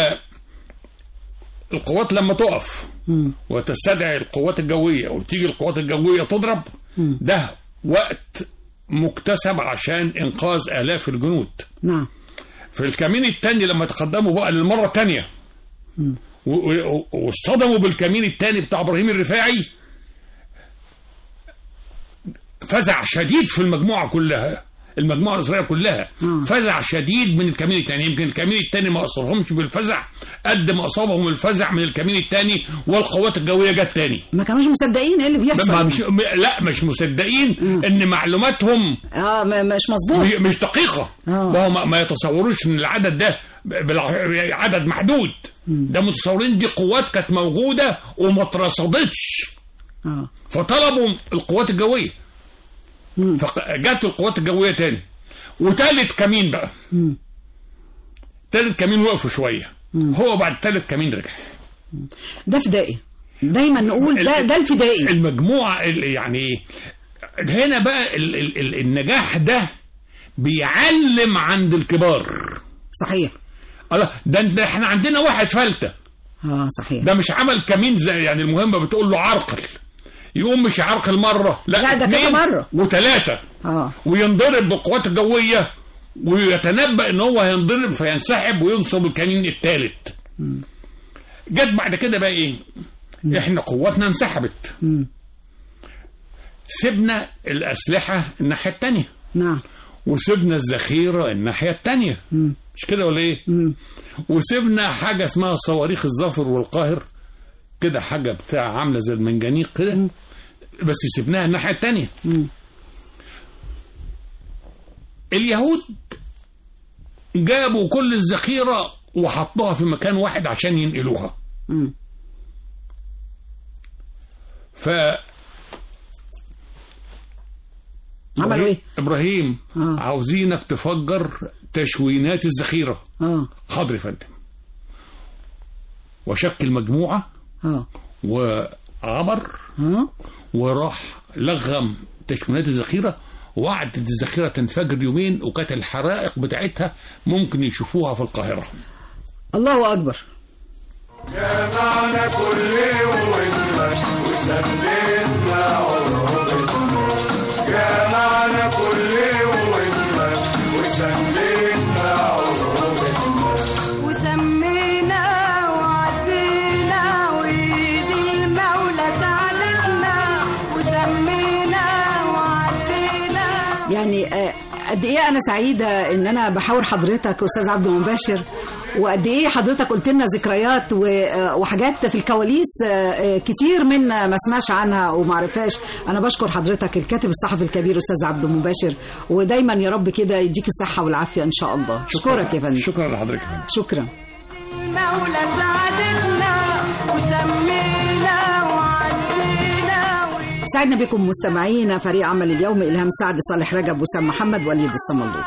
القوات لما تقف مم. وتستدعي القوات الجويه وتيجي القوات الجويه تضرب ده وقت مكتسب عشان انقاذ الاف الجنود نعم في الكمين الثاني لما تقدموا بقى للمره الثانيه و- و- واصطدموا بالكمين الثاني بتاع ابراهيم الرفاعي فزع شديد في المجموعه كلها المجموعه الاسرائيليه كلها مم. فزع شديد من الكمين الثاني يمكن الكمين الثاني ما اصابهمش بالفزع قد ما اصابهم الفزع من الكمين الثاني والقوات الجويه جت تاني ما كانوش مصدقين ايه اللي بيحصل ما مش لا مش مصدقين ان معلوماتهم اه ما مش مظبوط مش دقيقة آه. وهو ما, ما يتصوروش ان العدد ده بالع- عدد محدود ده متصورين دي قوات كانت موجودة وما اترصدتش اه فطلبوا القوات الجوية مم. فجت القوات الجوية تاني وتالت كمين بقى مم. تالت كمين وقفوا شوية هو بعد تالت كمين رجع ده فدائي دايما نقول ده ده الفدائي المجموعة ال- يعني إيه؟ هنا بقى ال ال ال النجاح ده بيعلم عند الكبار صحيح الله ده ده احنا عندنا واحد فلتة اه صحيح ده مش عمل كمين زي يعني المهمة بتقول له عرقل يقوم مش عرقل مرة لا, لا، ده كذا اتنين مرة. وثلاثة اه وينضرب بالقوات الجوية ويتنبأ ان هو هينضرب فينسحب وينصب الكمين الثالث جت بعد كده بقى ايه احنا قواتنا انسحبت سيبنا الاسلحه الناحيه الثانيه نعم وسيبنا الذخيره الناحيه الثانيه مش كده ولا ايه وسيبنا حاجه اسمها صواريخ الظفر والقاهر كده حاجه بتاع عامله زي المنجنيق كده بس سيبناها الناحيه الثانيه اليهود جابوا كل الذخيره وحطوها في مكان واحد عشان ينقلوها مم. ف عملوا ايه؟ ابراهيم آه. عاوزينك تفجر تشوينات الذخيره اه حاضر يا فندم وشكل مجموعه اه وعبر اه وراح لغم تشوينات الذخيره وقعدت الذخيره تنفجر يومين وكانت الحرائق بتاعتها ممكن يشوفوها في القاهره الله اكبر جمعنا كل وإنك وسلمنا عروبتنا جمعنا كل وإنك وسلمنا عروبتنا وسمينا وعدينا وإيد المولى ساعدتنا وسمينا وعدينا يعني آه، قد ايه انا سعيده ان انا بحاور حضرتك استاذ عبد المباشر وقد ايه حضرتك قلت لنا ذكريات و- آه، وحاجات في الكواليس آه، آه، كتير منا ما سمعش عنها وما عرفهاش انا بشكر حضرتك الكاتب الصحفي الكبير استاذ عبد المباشر ودايما يا رب كده يديك الصحه والعافيه ان شاء الله اشكرك يا فندم شكرا لحضرتك يا فندم شكرا المولى ساعدتنا وسمينا وعدينا سعدنا بكم مستمعينا فريق عمل اليوم الهام سعد صالح رجب وسام محمد وليد الصملوط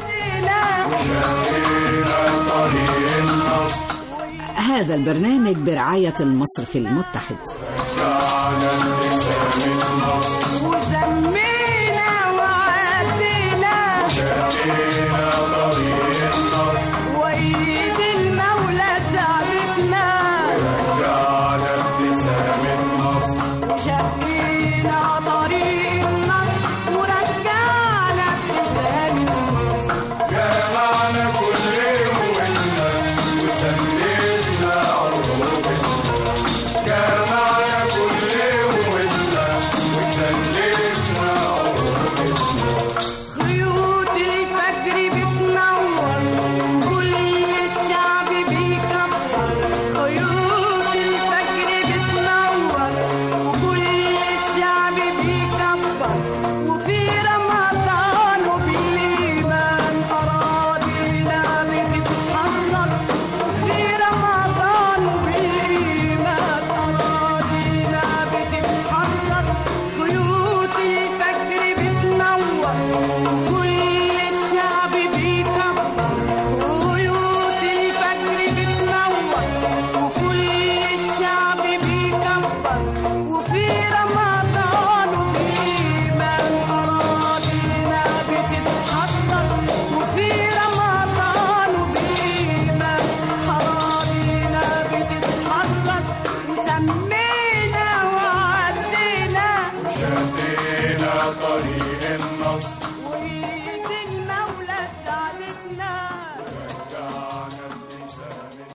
وشقينا طريق النصر هذا البرنامج برعايه المصرف المتحد جعلنا لسان النصر وسمينا وعدينا شقينا طريق النصر وإيد المولى ساعدتنا جعلنا لسان النصر شقينا طريق النصر ورجعنا لسان النصر جمعنا كل وإنك وسلمنا عروبتنا جمعنا كل وإنك وسلمنا عروبتنا خيوط الفجر بتنور كل الشعب بيكبر خيوط الفجر بتنور وكل الشعب بيكبر وفي رمضان وبالإيمان أراضينا بتتحرك وفي رمضان وبالإيمان أراضينا بتتحرك خيوط الفجر بتنور كل الشعب بيكبر خيوط الفجر بتنور وكل الشعب بيكبر وفي رمضان وبالإيمان أراضينا بتتحرك وفي رمضان وبالإيمان أراضينا بتتحرك وسمينا وعدينا شدينا طريق النصر